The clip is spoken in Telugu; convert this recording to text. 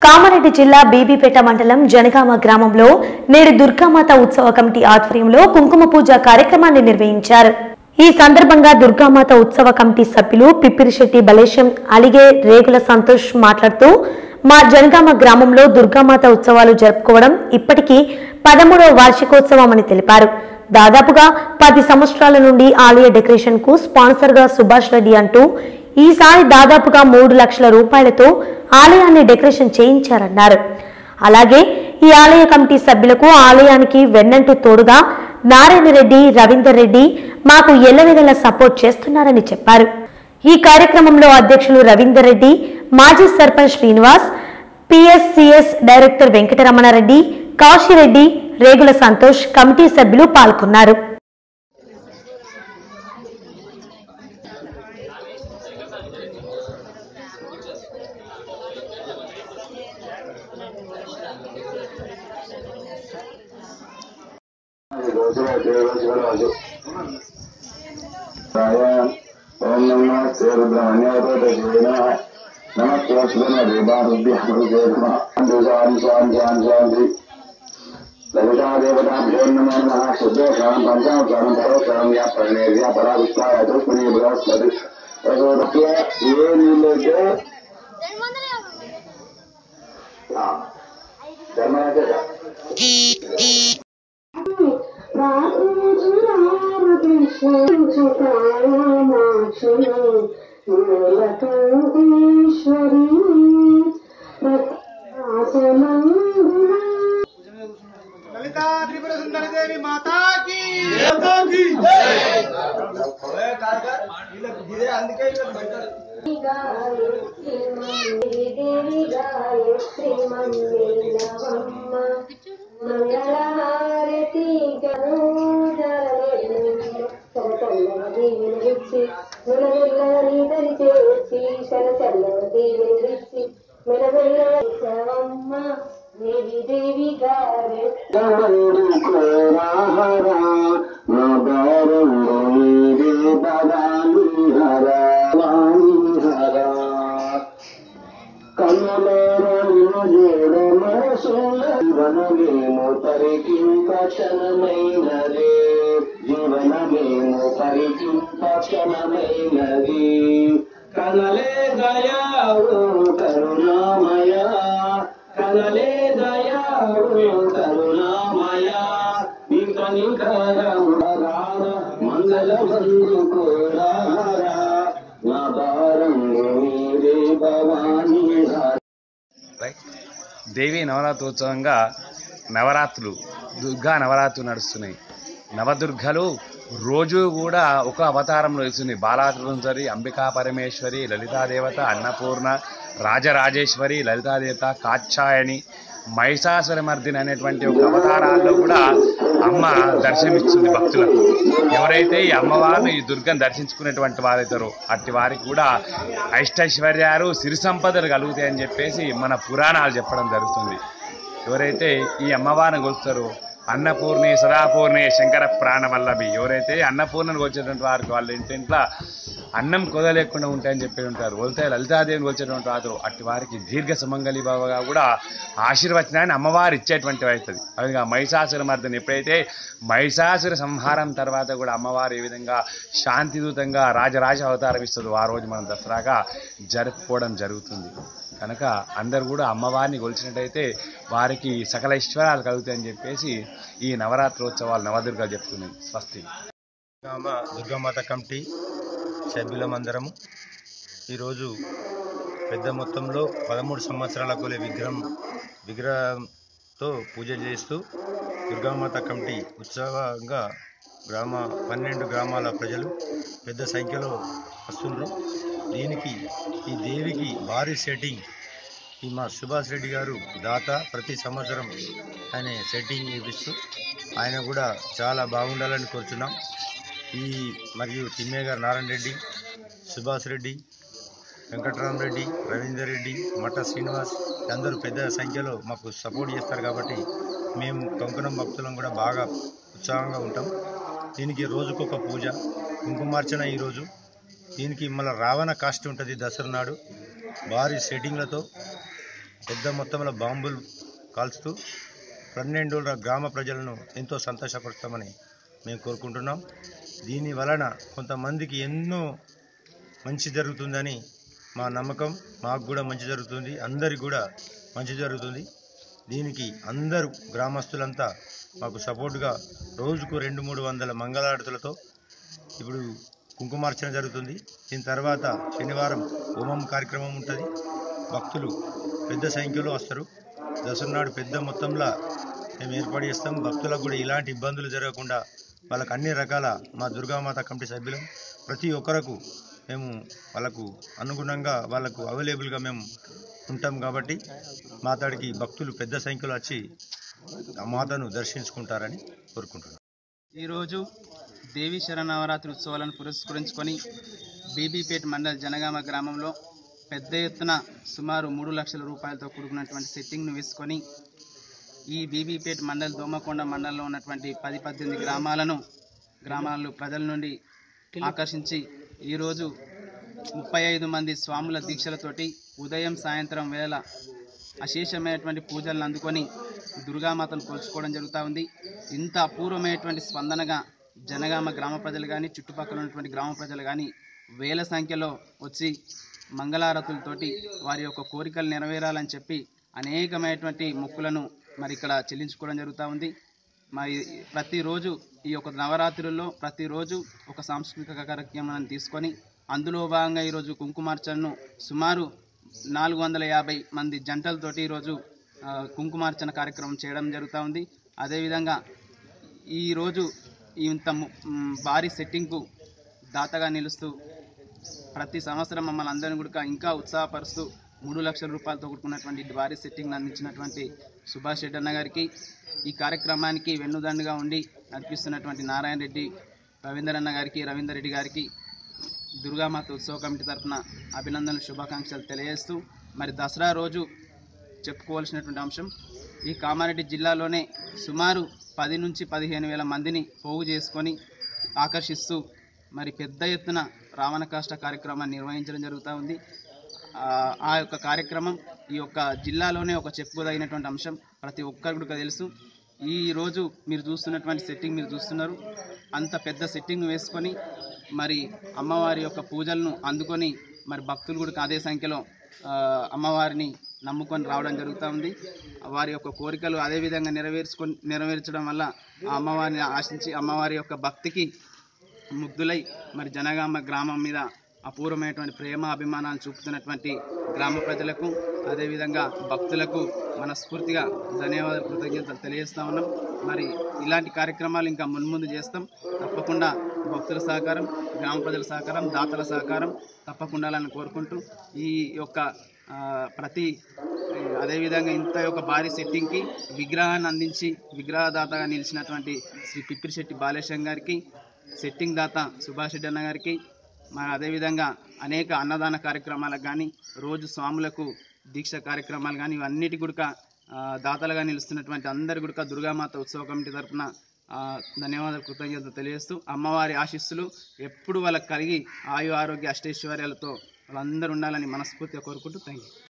కామారెడ్డి జిల్లా బీబీపేట మండలం జనగామ గ్రామంలో నేడు దుర్గామాత ఉత్సవ కమిటీ ఆధ్వర్యంలో కుంకుమ పూజ కార్యక్రమాన్ని నిర్వహించారు ఈ సందర్భంగా దుర్గామాత ఉత్సవ కమిటీ సభ్యులు పిప్పిరిశెట్టి బలేశం అలిగే రేగుల సంతోష్ మాట్లాడుతూ మా జనగామ గ్రామంలో దుర్గామాత ఉత్సవాలు జరుపుకోవడం ఇప్పటికీ పదమూడవ వార్షికోత్సవం అని తెలిపారు దాదాపుగా పది సంవత్సరాల నుండి ఆలయ డెకరేషన్ కు స్పాన్సర్ గా సుభాష్ రెడ్డి అంటూ ఈసారి దాదాపుగా మూడు లక్షల రూపాయలతో ఆలయాన్ని డెకరేషన్ చేయించారన్నారు అలాగే ఈ ఆలయ కమిటీ సభ్యులకు ఆలయానికి వెన్నంటూ తోడుగా నారాయణ రెడ్డి రవీందర్ రెడ్డి మాకు ఎల్లవెల్లలా సపోర్ట్ చేస్తున్నారని చెప్పారు ఈ కార్యక్రమంలో అధ్యక్షులు రవీందర్ రెడ్డి మాజీ sarpanch Srinivas PSCS director Venkataramanareddy Kasireddy Regula Santosh committee సభ్యులు పాల్గొన్నారు ఓం నమో శ్రీరుద్రమణ్యోదయ నమస్కృష్ణ దేవాభ్యాం శాంతి శాంతి శాంతి శాంతి లలితాదేవతాభ్యో నమో నమః శుద్ధోషాం పంచాక్షరం పరోక్షరం యా ప్రణేవ్య పరావిష్టాయ దుష్మణి బృహస్పతి ప్రచోదయ ఏ నీళ్ళైతే ధర్మరాజ లలితా త్రిపుర సుందరి దేవి మాతా కీ ఇదే అందుకే వీళ్ళకి పెట్టారు. మంగళహారతి మెలమెల్లని దరి చేసి శరచల్లని వినిచి మెలమెల్లవమ్మ దేవి దేవి గారే జీవనమేమో పరికింపక్షణమైనది జీవనమేమో పరికింపక్షణమైనది కనలే దయావు కరుణామయ కనలే దయావు కరుణామయ ఇంక నికరమురార మంగళమందుకోరారా నా భారం నీరే భవానీ రైట్ దేవి నవరాత్రోత్సవంగా నవరాత్రులు దుర్గా నవరాత్రులు నడుస్తున్నాయి నవదుర్గలు రోజు కూడా ఒక అవతారంలో వెళ్తుంది బాలాత్రుంసరి అంబికా పరమేశ్వరి లలితాదేవత అన్నపూర్ణ రాజరాజేశ్వరి లలితాదేవత కాచ్చాయని మహిషాసురమర్దిని అనేటువంటి ఒక అవతారాల్లో కూడా అమ్మ దర్శనమిస్తుంది భక్తులకు ఎవరైతే ఈ అమ్మవారిని ఈ దుర్గను దర్శించుకునేటువంటి వారైతారో అట్టి వారికి కూడా అష్టైశ్వర్యాలు సిరి సంపదలు కలుగుతాయని చెప్పేసి మన పురాణాలు చెప్పడం జరుగుతుంది ఎవరైతే ఈ అమ్మవారిని కొలుస్తారో అన్నపూర్ణి సదాపూర్ణి శంకర ప్రాణవల్లభి ఎవరైతే అన్నపూర్ణను కొలిచేటువంటి వారికి వాళ్ళ ఇంటింట్లో అన్నం కొదలేకుండా ఉంటాయని చెప్పి ఉంటారు కొలితే లలితాదేవిని కొలిచేటువంటి వారు అట్టి వారికి దీర్ఘ సుమంగళి బావగా కూడా ఆశీర్వచనాన్ని అమ్మవారు ఇచ్చేటువంటి అవుతుంది అదిగా మహిషాసుర మర్దని ఎప్పుడైతే మహిషాసుర సంహారం తర్వాత కూడా అమ్మవారు ఏ విధంగా శాంతిదూతంగా రాజరాజ అవతారం ఇస్తుందో ఆ రోజు మనం దసరాగా జరుపుకోవడం జరుగుతుంది కనుక అందరు కూడా అమ్మవారిని కొలిచినట్టయితే వారికి సకల ఐశ్వర్యాలు కలుగుతాయని చెప్పేసి ఈ నవరాత్రోత్సవాలు నవదుర్గాలు చెప్తున్నాయి స్వస్తి గ్రామ దుర్గామాత కమిటీ సభ్యులమందరము ఈరోజు పెద్ద మొత్తంలో పదమూడు సంవత్సరాల కొలే విగ్రహం విగ్రహంతో పూజ చేస్తూ దుర్గామాత కమిటీ ఉత్సవంగా గ్రామ పన్నెండు గ్రామాల ప్రజలు పెద్ద సంఖ్యలో వస్తుండ్రు దీనికి ఈ దేవికి భారీ సెట్టింగ్ ఈ మా సుభాష్ రెడ్డి గారు దాత ప్రతి సంవత్సరం ఆయన సెట్టింగ్ ఇప్పిస్తూ ఆయన కూడా చాలా బాగుండాలని కోరుచున్నాం ఈ మరియు తిమ్మే గారు నారాయణ రెడ్డి సుభాష్ రెడ్డి వెంకటరామరెడ్డి రవీందర్ రెడ్డి మట్ట శ్రీనివాస్ అందరూ పెద్ద సంఖ్యలో మాకు సపోర్ట్ చేస్తారు కాబట్టి మేము కంకణం భక్తులం కూడా బాగా ఉత్సాహంగా ఉంటాం దీనికి రోజుకొక పూజ కుంకుమార్చన ఈరోజు దీనికి మళ్ళీ రావణ కాస్ట్ ఉంటుంది దసరా నాడు భారీ సెట్టింగ్లతో పెద్ద మొత్తంలో బాంబులు కాల్చుతూ పన్నెండు రోజుల గ్రామ ప్రజలను ఎంతో సంతోషపరుస్తామని మేము కోరుకుంటున్నాం దీని వలన కొంతమందికి ఎన్నో మంచి జరుగుతుందని మా నమ్మకం మాకు కూడా మంచి జరుగుతుంది అందరికి కూడా మంచి జరుగుతుంది దీనికి అందరూ గ్రామస్తులంతా మాకు సపోర్టుగా రోజుకు రెండు మూడు వందల మంగళారతులతో ఇప్పుడు కుంకుమార్చన జరుగుతుంది దీని తర్వాత శనివారం హోమం కార్యక్రమం ఉంటుంది భక్తులు పెద్ద సంఖ్యలో వస్తారు దసరా నాడు పెద్ద మొత్తంలో మేము ఏర్పాటు చేస్తాం భక్తులకు కూడా ఇలాంటి ఇబ్బందులు జరగకుండా వాళ్ళకు అన్ని రకాల మా దుర్గామాత కమిటీ సభ్యులం ప్రతి ఒక్కరకు మేము వాళ్ళకు అనుగుణంగా వాళ్ళకు అవైలబుల్గా మేము ఉంటాం కాబట్టి మాతాడికి భక్తులు పెద్ద సంఖ్యలో వచ్చి ఆ మాతను దర్శించుకుంటారని కోరుకుంటున్నాం ఈరోజు దేవి శరణవరాత్రి ఉత్సవాలను పురస్కరించుకొని బీబీపేట్ మండల్ జనగామ గ్రామంలో పెద్ద ఎత్తున సుమారు మూడు లక్షల రూపాయలతో కూడుకున్నటువంటి సెట్టింగ్ను వేసుకొని ఈ బీబీపేట్ మండల్ దోమకొండ మండలంలో ఉన్నటువంటి పది పద్దెనిమిది గ్రామాలను గ్రామాలు ప్రజల నుండి ఆకర్షించి ఈరోజు ముప్పై ఐదు మంది స్వాముల దీక్షలతోటి ఉదయం సాయంత్రం వేళ అశేషమైనటువంటి పూజలను అందుకొని దుర్గామాతను కొలుచుకోవడం జరుగుతూ ఉంది ఇంత అపూర్వమైనటువంటి స్పందనగా జనగామ గ్రామ ప్రజలు కానీ చుట్టుపక్కల ఉన్నటువంటి గ్రామ ప్రజలు కానీ వేల సంఖ్యలో వచ్చి మంగళారతులతోటి వారి యొక్క కోరికలు నెరవేరాలని చెప్పి అనేకమైనటువంటి మొక్కులను మరి ఇక్కడ చెల్లించుకోవడం జరుగుతూ ఉంది మరి ప్రతిరోజు ఈ యొక్క నవరాత్రుల్లో ప్రతిరోజు ఒక సాంస్కృతిక కార్యక్రమాన్ని తీసుకొని అందులో భాగంగా ఈరోజు కుంకుమార్చనను సుమారు నాలుగు వందల యాభై మంది జంటలతోటి ఈరోజు ఆ, కుంకుమార్చన కార్యక్రమం చేయడం జరుగుతూ ఉంది అదేవిధంగా ఈరోజు ఇంత ము- మ్, భారీ సెట్టింగ్కు దాతగా నిలుస్తూ ప్రతి సంవత్సరం మమ్మల్ని అందరిని కూడా ఇంకా ఉత్సాహపరుస్తూ మూడు లక్షల రూపాయలతో కూడుకున్నటువంటి భారీ సెట్టింగ్ అందించినటువంటి సుభాష్ రెడ్డి అన్న గారికి ఈ కార్యక్రమానికి వెన్నుదండుగా ఉండి నడిపిస్తున్నటువంటి నారాయణ రెడ్డి రవీందర్ అన్న గారికి రవీందర్ రెడ్డి గారికి దుర్గామాత ఉత్సవ కమిటీ తరఫున అభినందనలు శుభాకాంక్షలు తెలియజేస్తూ మరి దసరా రోజు చెప్పుకోవాల్సినటువంటి అంశం ఈ కామారెడ్డి జిల్లాలోనే సుమారు పది నుంచి పదిహేను వేల మందిని పోగు చేసుకొని ఆకర్షిస్తూ మరి పెద్ద ఎత్తున రావణ కాష్ట కార్యక్రమాన్ని నిర్వహించడం జరుగుతూ ఉంది ఆ, ఆ యొక్క కార్యక్రమం ఈ యొక్క జిల్లాలోనే ఒక చెప్పుకోదగినటువంటి అంశం ప్రతి ఒక్కరికి కూడా తెలుసు ఈ రోజు మీరు చూస్తున్నటువంటి సెట్టింగ్ మీరు చూస్తున్నారు అంత పెద్ద సెట్టింగ్ వేసుకొని మరి అమ్మవారి యొక్క పూజలను అందుకొని మరి భక్తులు కూడా అదే సంఖ్యలో ఆ, అమ్మవారిని నమ్ముకొని రావడం జరుగుతూ ఉంది వారి యొక్క కోరికలు అదే విధంగా నెరవేర్చుకొని నెరవేర్చడం వల్ల ఆ అమ్మవారిని ఆశించి అమ్మవారి యొక్క భక్తికి ముగ్ధులై మరి జనగామ గ్రామం మీద అపూర్వమైనటువంటి ప్రేమ అభిమానాలు చూపుతున్నటువంటి గ్రామ ప్రజలకు అదేవిధంగా భక్తులకు మనస్ఫూర్తిగా ధన్యవాదాలు కృతజ్ఞతలు తెలియజేస్తా ఉన్నాం మరి ఇలాంటి కార్యక్రమాలు ఇంకా మున్ముందు చేస్తాం తప్పకుండా భక్తుల సహకారం గ్రామ ప్రజల సహకారం దాతల సహకారం తప్పకుండా ఉండాలని కోరుకుంటూ ఈ యొక్క ఆ, ప్రతి అదేవిధంగా ఇంత యొక్క భారీ సెట్టింగ్కి విగ్రహాన్ని అందించి విగ్రహదాతగా నిలిచినటువంటి శ్రీ పిప్పిరిశెట్టి బాలేశం గారికి సెట్టింగ్ దాత సుభాష్ రెడ్డి అన్న గారికి మరి అదేవిధంగా అనేక అన్నదాన కార్యక్రమాలకు కానీ రోజు స్వాములకు దీక్ష కార్యక్రమాలు కానీ ఇవన్నిటి గుడక దాతలుగా నిలుస్తున్నటువంటి అందరి గుడక దుర్గామాత ఉత్సవ కమిటీ తరఫున ధన్యవాదాలు కృతజ్ఞతలు తెలియజేస్తూ అమ్మవారి ఆశీస్సులు ఎప్పుడు వాళ్ళకి కలిగి ఆయు ఆరోగ్య అష్టైశ్వర్యాలతో వాళ్ళందరూ ఉండాలని మనస్ఫూర్తిగా కోరుకుంటూ థ్యాంక్ యూ